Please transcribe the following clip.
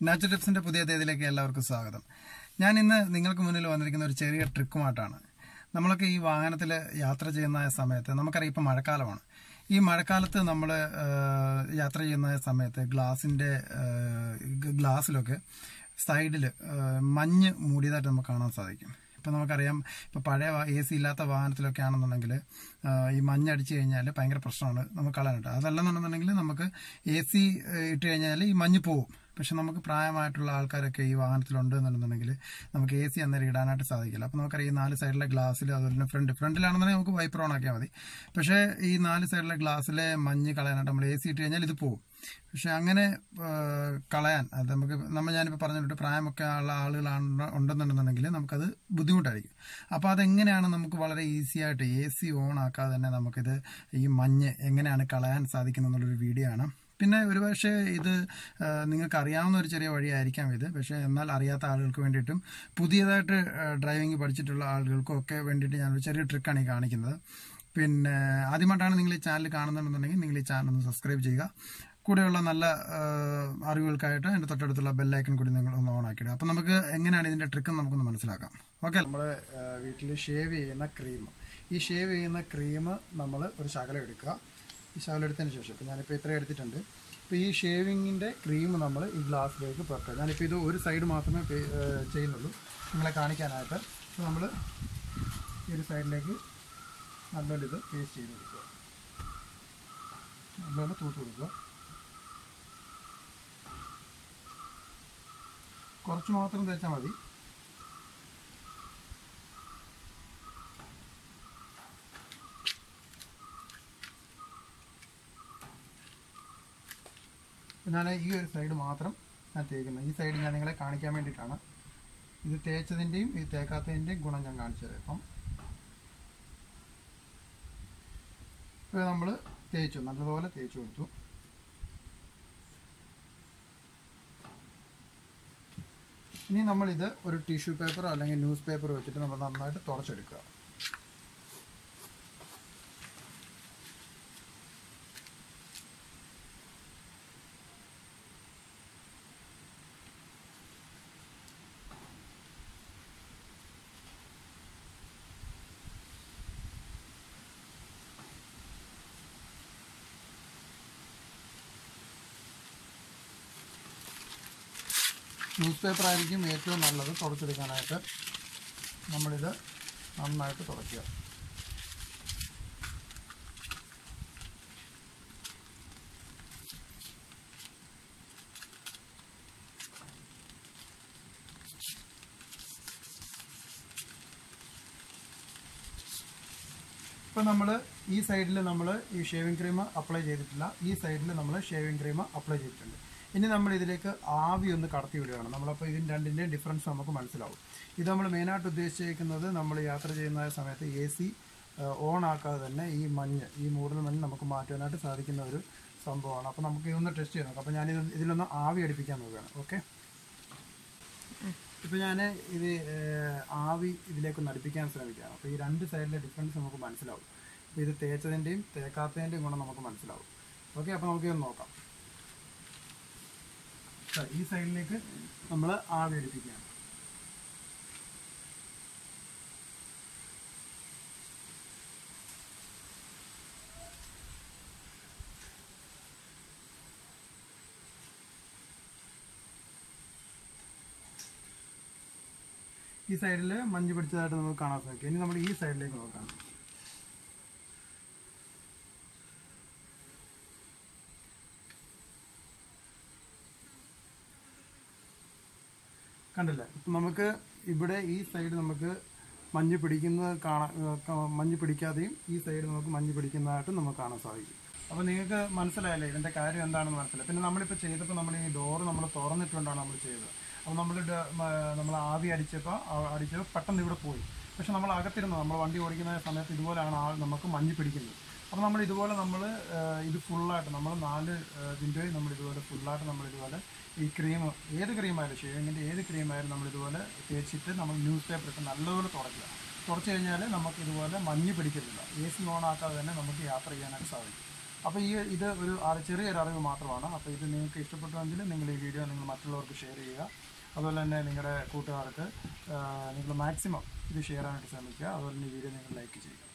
natural ടിപ്സിന്റെ പുതിയ തീയതിയിലേക്ക് എല്ലാവർക്കും സ്വാഗതം ഞാൻ ഇന്ന് നിങ്ങൾക്ക് മുന്നിൽ വന്നിരിക്കുന്ന ഒരു ചെറിയ ട്രിക്കുമായിട്ടാണ് നമ്മളൊക്കെ ഈ വാഹനത്തിൽ യാത്ര ചെയ്യുന്ന സമയത്ത് നമുക്കറിയാം ഇപ്പം മഴക്കാലമാണ് ഈ മഴക്കാലത്ത് നമ്മൾ യാത്ര ചെയ്യുന്ന സമയത്ത് ഗ്ലാസിന്റെ ഗ്ലാസ്സിലൊക്കെ സൈഡിൽ മഞ്ഞ് മൂടിയതായിട്ട് നമുക്ക് കാണാൻ സാധിക്കും ഇപ്പം നമുക്കറിയാം ഇപ്പം പഴയ എ സി ഇല്ലാത്ത വാഹനത്തിലൊക്കെ ആണെന്നുണ്ടെങ്കിൽ ഈ മഞ്ഞടിച്ച് കഴിഞ്ഞാൽ ഭയങ്കര പ്രശ്നമാണ് നമുക്ക് കളയാനായിട്ട് അതല്ലെന്നുണ്ടെന്നുണ്ടെങ്കിൽ നമുക്ക് എ സി ഇട്ട് കഴിഞ്ഞാൽ ഈ മഞ്ഞ് പോവും പക്ഷെ നമുക്ക് പ്രായമായിട്ടുള്ള ആൾക്കാരൊക്കെ ഈ വാഹനത്തിലുണ്ട് എന്നുണ്ടെന്നുണ്ടെങ്കിൽ നമുക്ക് എ സി അന്നേരം ഇടാനായിട്ട് സാധിക്കില്ല അപ്പം നമുക്കറിയാം ഈ നാല് സൈഡിലെ ഗ്ലാസ്സിൽ അതുപോലെ തന്നെ ഫ്രണ്ട് ഫ്രണ്ടിലാണെന്നുണ്ടെങ്കിൽ നമുക്ക് വൈപ്പർ ഓൺ ആക്കിയാൽ മതി പക്ഷേ ഈ നാല് സൈഡിലെ ഗ്ലാസ്സിലെ മഞ്ഞ് കളയാനായിട്ട് നമ്മൾ എ സി ഇട്ട് കഴിഞ്ഞാൽ ഇത് പോവും പക്ഷെ അങ്ങനെ കളയാൻ അത് നമുക്ക് നമ്മൾ ഞാനിപ്പോൾ പറഞ്ഞിട്ട് പ്രായമൊക്കെ ഉള്ള ആളുകളാണ് ഉണ്ടെന്നുണ്ടെന്നുണ്ടെങ്കിൽ നമുക്കത് ബുദ്ധിമുട്ടായിരിക്കും അപ്പോൾ അതെങ്ങനെയാണ് നമുക്ക് വളരെ ഈസി ആയിട്ട് എ സി ഓൺ ആക്കാതെ തന്നെ നമുക്കിത് ഈ മഞ്ഞ് എങ്ങനെയാണ് കളയാൻ സാധിക്കുന്നത് എന്നുള്ളൊരു വീഡിയോ ആണ് പിന്നെ ഒരുപക്ഷെ ഇത് നിങ്ങൾക്ക് അറിയാവുന്ന ഒരു ചെറിയ വഴിയായിരിക്കാം ഇത് പക്ഷേ എന്നാൽ അറിയാത്ത ആളുകൾക്ക് വേണ്ടിയിട്ടും പുതിയതായിട്ട് ഡ്രൈവിംഗ് പഠിച്ചിട്ടുള്ള ആളുകൾക്കും ഒക്കെ വേണ്ടിയിട്ട് ഞാനൊരു ചെറിയ ട്രിക്കാണ് ഈ കാണിക്കുന്നത് പിന്നെ ആദ്യമായിട്ടാണ് നിങ്ങൾ ഈ ചാനൽ കാണുന്നുണ്ടെന്നുണ്ടെങ്കിൽ നിങ്ങൾ ഈ ചാനൽ ഒന്ന് സബ്സ്ക്രൈബ് ചെയ്യുക കൂടെയുള്ള നല്ല അറിവുകൾക്കായിട്ട് എൻ്റെ തൊട്ടടുത്തുള്ള ബെല്ലൈക്കൺ കൂടി നിങ്ങൾ ഒന്ന് ഓൺ ആക്കിയിടുക അപ്പം നമുക്ക് എങ്ങനെയാണ് ഇതിൻ്റെ ട്രിക്ക് നമുക്കൊന്ന് മനസ്സിലാക്കാം ഓക്കെ നമ്മുടെ വീട്ടിൽ ഷേവ് ചെയ്യുന്ന ക്രീം ഈ ഷേവ് ചെയ്യുന്ന ക്രീം നമ്മൾ ഒരു ശകലം എടുക്കുക ഈ ശകലം എടുത്തതിന് ശേഷം ഇപ്പം ഞാനിപ്പോൾ ഇത്രയും എടുത്തിട്ടുണ്ട് ഇപ്പോൾ ഈ ഷേവിങ്ങിൻ്റെ ക്രീം നമ്മൾ ഈ ഗ്ലാസ്സിലേക്ക് പുറക്കുക ഞാനിപ്പോൾ ഇത് ഒരു സൈഡ് മാത്രമേ ചെയ്യുന്നുള്ളൂ നിങ്ങളെ കാണിക്കാനായിട്ട് അപ്പോൾ നമ്മൾ ഈ ഒരു സൈഡിലേക്ക് നല്ലോണം ഇത് പേസ്റ്റ് ചെയ്ത് കൊടുക്കുക നല്ലോണം തൂത്ത് കൊടുക്കുക കുറച്ച് മാത്രം തേച്ചാൽ മതി ഞാൻ ഈ ഒരു സൈഡ് മാത്രം ഞാൻ തേക്കുന്നത് ഈ സൈഡ് ഞാൻ നിങ്ങളെ കാണിക്കാൻ വേണ്ടിയിട്ടാണ് ഇത് തേച്ചതിൻ്റെയും ഇത് തേക്കാത്തതിൻ്റെയും ഗുണം ഞാൻ കാണിച്ചു തരാം ഇപ്പം ഇപ്പോൾ നമ്മൾ തേച്ചു നല്ലതുപോലെ തേച്ചു കൊടുത്തു ഇനി നമ്മളിത് ഒരു ടിഷ്യൂ പേപ്പറോ അല്ലെങ്കിൽ ന്യൂസ് പേപ്പർ വെച്ചിട്ട് നമ്മൾ നന്നായിട്ട് തുടച്ചെടുക്കുക ന്യൂസ് പേപ്പർ ആയിരിക്കും ഏറ്റവും നല്ലത് തുടച്ചെടുക്കാനായിട്ട് നമ്മളിത് നന്നായിട്ട് തുടയ്ക്കുക ഇപ്പം നമ്മൾ ഈ സൈഡിൽ നമ്മൾ ഈ ഷേവിംഗ് ക്രീം അപ്ലൈ ചെയ്തിട്ടില്ല ഈ സൈഡിൽ നമ്മൾ ഷേവിംഗ് ക്രീം അപ്ലൈ ചെയ്തിട്ടുണ്ട് ഇനി നമ്മൾ ഇതിലേക്ക് ആവി ഒന്ന് കടത്തി വിടുകയാണ് നമ്മളപ്പോൾ ഇതിന് രണ്ടിൻ്റെയും ഡിഫറൻസ് നമുക്ക് മനസ്സിലാവും ഇത് നമ്മൾ മെയിനായിട്ട് ഉദ്ദേശിച്ചിരിക്കുന്നത് നമ്മൾ യാത്ര ചെയ്യുന്ന സമയത്ത് എ സി ഓൺ ആക്കാതെ തന്നെ ഈ മഞ്ഞ് ഈ മൂടൽ മഞ്ഞ് നമുക്ക് മാറ്റാനായിട്ട് സാധിക്കുന്ന ഒരു സംഭവമാണ് അപ്പോൾ നമുക്ക് ഇതൊന്ന് ടെസ്റ്റ് ചെയ്ത് നോക്കാം അപ്പോൾ ഞാനിത് ഇതിലൊന്ന് ആവി അടുപ്പിക്കാൻ നോക്കുകയാണ് ഓക്കെ ഇപ്പോൾ ഞാൻ ഇത് ആവി ഇതിലേക്കൊന്ന് അടുപ്പിക്കാൻ ശ്രമിക്കുകയാണ് അപ്പോൾ ഈ രണ്ട് സൈഡിലെ ഡിഫറൻസ് നമുക്ക് മനസ്സിലാവും അപ്പോൾ ഇത് തേച്ചതിൻ്റെയും തേക്കാത്തതിൻ്റെയും ഗുണം നമുക്ക് മനസ്സിലാവും ഓക്കെ അപ്പോൾ നമുക്കിതൊന്ന് നോക്കാം ഈ സൈഡിലേക്ക് നമ്മൾ ആവി അടുപ്പിക്കുകയാണ് ഈ സൈഡിൽ മഞ്ഞ് പിടിച്ചതായിട്ട് നമുക്ക് കാണാൻ സാധിക്കും ഇനി നമ്മൾ ഈ സൈഡിലേക്ക് നോക്കാം കണ്ടില്ലേ ഇപ്പം നമുക്ക് ഇവിടെ ഈ സൈഡ് നമുക്ക് മഞ്ഞ് പിടിക്കുന്നത് കാണാൻ മഞ്ഞ് പിടിക്കാതെയും ഈ സൈഡ് നമുക്ക് മഞ്ഞ് പിടിക്കുന്നതായിട്ടും നമുക്ക് കാണാൻ സാധിക്കും അപ്പോൾ നിങ്ങൾക്ക് മനസ്സിലായല്ലേ ഇതിൻ്റെ കാര്യം എന്താണെന്ന് മനസ്സിലായി പിന്നെ നമ്മളിപ്പോൾ ചെയ്തപ്പോൾ നമ്മൾ ഈ ഡോറ് നമ്മൾ തുറന്നിട്ടുകൊണ്ടാണ് നമ്മൾ ചെയ്തത് അപ്പോൾ നമ്മൾ നമ്മൾ ആവി അടിച്ചപ്പോൾ അടിച്ചപ്പോൾ പെട്ടെന്ന് ഇവിടെ പോയി പക്ഷെ നമ്മൾ അകത്തിരുന്നു നമ്മൾ വണ്ടി ഓടിക്കുന്ന സമയത്ത് ഇതുപോലെയാണ് ആ നമുക്ക് മഞ്ഞ് പിടിക്കുന്നത് അപ്പോൾ നമ്മൾ ഇതുപോലെ നമ്മൾ ഇത് ഫുള്ളായിട്ട് നമ്മൾ നാല് വിൻഡോയിൽ നമ്മൾ ഇതുപോലെ ഫുള്ളായിട്ട് നമ്മൾ ഇതുപോലെ ഈ ക്രീം ഏത് ക്രീമായാലും ഷേവിങ്ങിൻ്റെ ഏത് ക്രീമായാലും നമ്മൾ ഇതുപോലെ തേച്ചിട്ട് നമ്മൾ ന്യൂസ് പേപ്പർ ഇട്ട് നല്ലപോലെ തുടയ്ക്കുക തുടച്ച് കഴിഞ്ഞാൽ നമുക്ക് ഇതുപോലെ മഞ്ഞ് പിടിക്കത്തില്ല എ സി ഓൺ ആക്കാതെ തന്നെ നമുക്ക് യാത്ര ചെയ്യാനായിട്ട് സാധിക്കും അപ്പോൾ ഈ ഇത് ഒരു അറി- ചെറിയൊരു അറിവ് മാത്രമാണ് അപ്പോൾ ഇത് നിങ്ങൾക്ക് ഇഷ്ടപ്പെട്ടുവെങ്കിൽ നിങ്ങൾ ഈ വീഡിയോ നിങ്ങൾ മറ്റുള്ളവർക്ക് ഷെയർ ചെയ്യുക അതുപോലെ തന്നെ നിങ്ങളുടെ കൂട്ടുകാർക്ക് നിങ്ങൾ മാക്സിമം ഇത് ഷെയർ ചെയ്യാനായിട്ട് ശ്രമിക്കുക അതുപോലെ തന്നെ ഈ വീഡിയോ നിങ്ങൾ ലൈക്ക് ചെയ്യുക